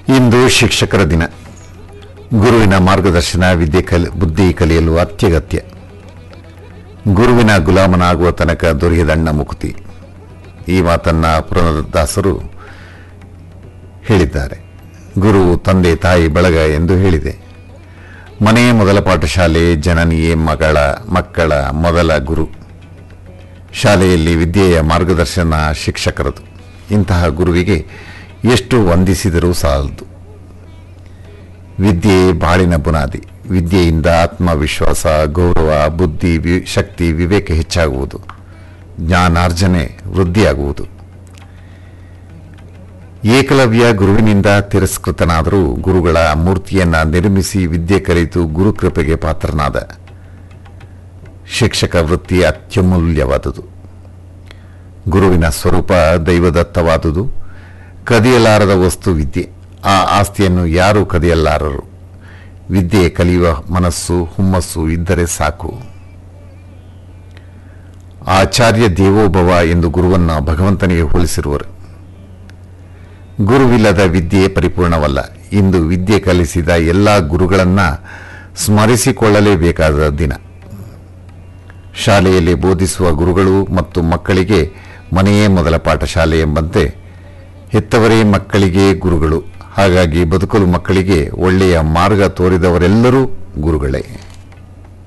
ಇಂದು ಶಿಕ್ಷಕರ ದಿನ ಗುರುವಿನ ಮಾರ್ಗದರ್ಶನ ವಿದ್ಯೆ ಕಲಿ ಬುದ್ಧಿ ಕಲಿಯಲು ಅತ್ಯಗತ್ಯ ಗುರುವಿನ ಗುಲಾಮನಾಗುವ ತನಕ ದೊರೆಯದಣ್ಣ ಮುಕ್ತಿ ಈ ಮಾತನ್ನ ಪುರಂದರದಾಸರು ಹೇಳಿದ್ದಾರೆ ಗುರು ತಂದೆ ತಾಯಿ ಬಳಗ ಎಂದು ಹೇಳಿದೆ ಮನೆಯೇ ಮೊದಲ ಪಾಠಶಾಲೆ ಜನನಿಯೇ ಮಗಳ ಮಕ್ಕಳ ಮೊದಲ ಗುರು ಶಾಲೆಯಲ್ಲಿ ವಿದ್ಯೆಯ ಮಾರ್ಗದರ್ಶನ ಶಿಕ್ಷಕರದು ಇಂತಹ ಗುರುವಿಗೆ ಎಷ್ಟು ವಂದಿಸಿದರೂ ಸಾಲದು ವಿದ್ಯೆ ಬಾಳಿನ ಬುನಾದಿ ವಿದ್ಯೆಯಿಂದ ಆತ್ಮವಿಶ್ವಾಸ ಗೌರವ ಬುದ್ಧಿ ವಿ ಶಕ್ತಿ ವಿವೇಕ ಹೆಚ್ಚಾಗುವುದು ಜ್ಞಾನಾರ್ಜನೆ ವೃದ್ಧಿಯಾಗುವುದು ಏಕಲವ್ಯ ಗುರುವಿನಿಂದ ತಿರಸ್ಕೃತನಾದರೂ ಗುರುಗಳ ಮೂರ್ತಿಯನ್ನ ನಿರ್ಮಿಸಿ ವಿದ್ಯೆ ಕಲಿತು ಗುರುಕೃಪೆಗೆ ಪಾತ್ರನಾದ ಶಿಕ್ಷಕ ವೃತ್ತಿ ಅತ್ಯಮೂಲ್ಯವಾದುದು ಗುರುವಿನ ಸ್ವರೂಪ ದೈವದತ್ತವಾದುದು ಕದಿಯಲಾರದ ವಸ್ತು ವಿದ್ಯೆ ಆ ಆಸ್ತಿಯನ್ನು ಯಾರೂ ಕದಿಯಲಾರರು ವಿದ್ಯೆ ಕಲಿಯುವ ಮನಸ್ಸು ಹುಮ್ಮಸ್ಸು ಇದ್ದರೆ ಸಾಕು ಆಚಾರ್ಯ ದೇವೋಭವ ಎಂದು ಗುರುವನ್ನ ಭಗವಂತನಿಗೆ ಹೋಲಿಸಿರುವರು ಗುರುವಿಲ್ಲದ ವಿದ್ಯೆ ಪರಿಪೂರ್ಣವಲ್ಲ ಇಂದು ವಿದ್ಯೆ ಕಲಿಸಿದ ಎಲ್ಲ ಗುರುಗಳನ್ನ ಸ್ಮರಿಸಿಕೊಳ್ಳಲೇಬೇಕಾದ ದಿನ ಶಾಲೆಯಲ್ಲಿ ಬೋಧಿಸುವ ಗುರುಗಳು ಮತ್ತು ಮಕ್ಕಳಿಗೆ ಮನೆಯೇ ಮೊದಲ ಪಾಠಶಾಲೆ ಎಂಬಂತೆ ಹೆತ್ತವರೇ ಮಕ್ಕಳಿಗೆ ಗುರುಗಳು ಹಾಗಾಗಿ ಬದುಕಲು ಮಕ್ಕಳಿಗೆ ಒಳ್ಳೆಯ ಮಾರ್ಗ ತೋರಿದವರೆಲ್ಲರೂ ಗುರುಗಳೇ